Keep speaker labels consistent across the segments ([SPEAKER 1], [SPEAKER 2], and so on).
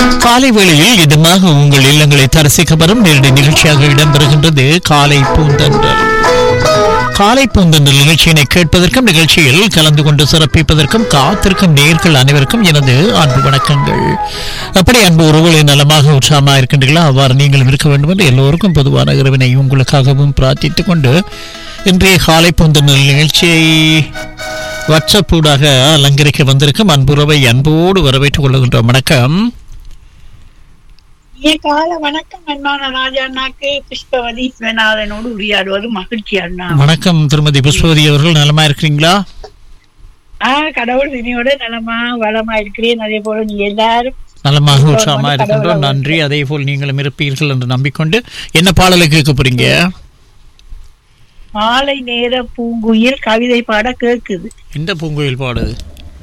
[SPEAKER 1] காலை வேளையில் இதமாக உங்கள் இல்லங்களை தரிசிக்க வரும் நேரடி நிகழ்ச்சியாக இடம்பெறுகின்றது காலை பூந்தன்றல் காலை பூந்தன்றல் நிகழ்ச்சியினை கேட்பதற்கும் நிகழ்ச்சியில் கலந்து கொண்டு சிறப்பிப்பதற்கும் காத்திருக்கும் நேர்கள் அனைவருக்கும் எனது அன்பு வணக்கங்கள் அப்படி அன்பு உறவுகளை நலமாக உற்சாகமாக இருக்கின்றீர்களா அவ்வாறு நீங்களும் இருக்க வேண்டும் என்று எல்லோருக்கும் பொதுவான இறைவனை உங்களுக்காகவும் பிரார்த்தித்துக் கொண்டு இன்றைய காலை பூந்தன்றல் நிகழ்ச்சியை வாட்ஸ்அப் ஊடாக அலங்கரிக்க வந்திருக்கும் அன்புறவை அன்போடு வரவேற்றுக் கொள்கின்ற வணக்கம்
[SPEAKER 2] இனிய கால வணக்கம் அன்பான ராஜா அண்ணாக்கு புஷ்பவதி விஸ்வநாதனோடு உரையாடுவது மகிழ்ச்சி அண்ணா
[SPEAKER 1] வணக்கம் திருமதி புஷ்பவதி அவர்கள் நலமா இருக்கிறீங்களா
[SPEAKER 2] ஆஹ் கடவுள் இனியோட நலமா வளமா இருக்கிறேன் அதே போல நீ எல்லாரும்
[SPEAKER 1] நலமாக உற்சாகமா இருக்கின்றோம் நன்றி அதே போல் நீங்களும் இருப்பீர்கள் என்று நம்பிக்கொண்டு என்ன பாடலை கேட்க போறீங்க
[SPEAKER 2] மாலை நேர பூங்குயில் கவிதை பாட கேக்குது
[SPEAKER 1] எந்த பூங்கோயில் பாடுது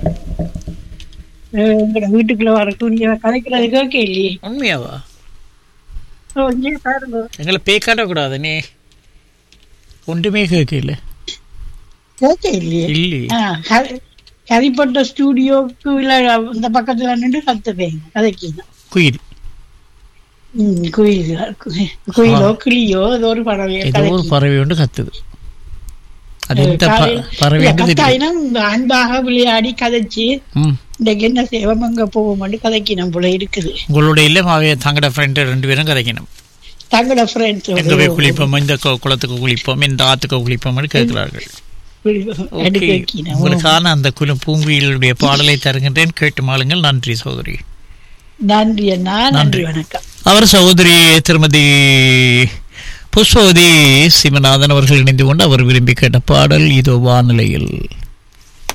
[SPEAKER 2] அஹ் எங்கட வீட்டுக்குள்ள வரக்கூடிய கலைக்கிறது கேட்க இல்லையே
[SPEAKER 1] உண்மையாவா
[SPEAKER 2] ஓ, இங்கே பாருங்க
[SPEAKER 1] எங்களை பே காட்டக்கூடாது நீ ஒன்றுமே கேட்கல
[SPEAKER 2] கேட்க இல்லையே
[SPEAKER 1] இல்லையே
[SPEAKER 2] ஆஹ் ஹரி- ஹரிப்பட்ட ஸ்டூடியோக்கு இல்ல இந்த பக்கத்துல நின்று கத்துப்பேங்க கதைக்கு
[SPEAKER 1] குயில்
[SPEAKER 2] ம் குயில் குயிலோ கிளியோ ஏதோ ஒரு பறவை
[SPEAKER 1] ஏதோ ஒரு பறவை ஒன்று கத்துது அது எந்த ப- பறவை என்று தெரியும்
[SPEAKER 2] கத்தாயினா அன்பாக விளையாடி கதைச்சு
[SPEAKER 1] ம்
[SPEAKER 2] இன்றைக்கு என்ன சேவம் அங்க போவோம் கதைக்கு நம்ம போல இருக்குது
[SPEAKER 1] உங்களோட இல்லை அவைய தங்கட ஃப்ரெண்டு ரெண்டு பேரும் கதைக்கணும்
[SPEAKER 2] தங்களோட ஃப்ரெண்ட்ஸ்
[SPEAKER 1] எங்க போய் குளிப்போம் இந்த கு- குளத்துக்கு குளிப்போம் இந்த ஆத்துக்கு குளிப்போம்னு கேட்கிறார்கள் ஓகே உங்களுக்கான அந்த குழு பூங்குயிலுடைய பாடலை தருகின்றேன் கேட்டு மாளுங்கள் நன்றி சகோதரி
[SPEAKER 2] நன்றி அண்ணா நன்றி வணக்கம்
[SPEAKER 1] அவர் சகோதரி திருமதி புஷ்பவதி சிவநாதன் அவர்கள் இணைந்து கொண்டு அவர் விரும்பி கேட்ட பாடல் இதோ வானிலையில்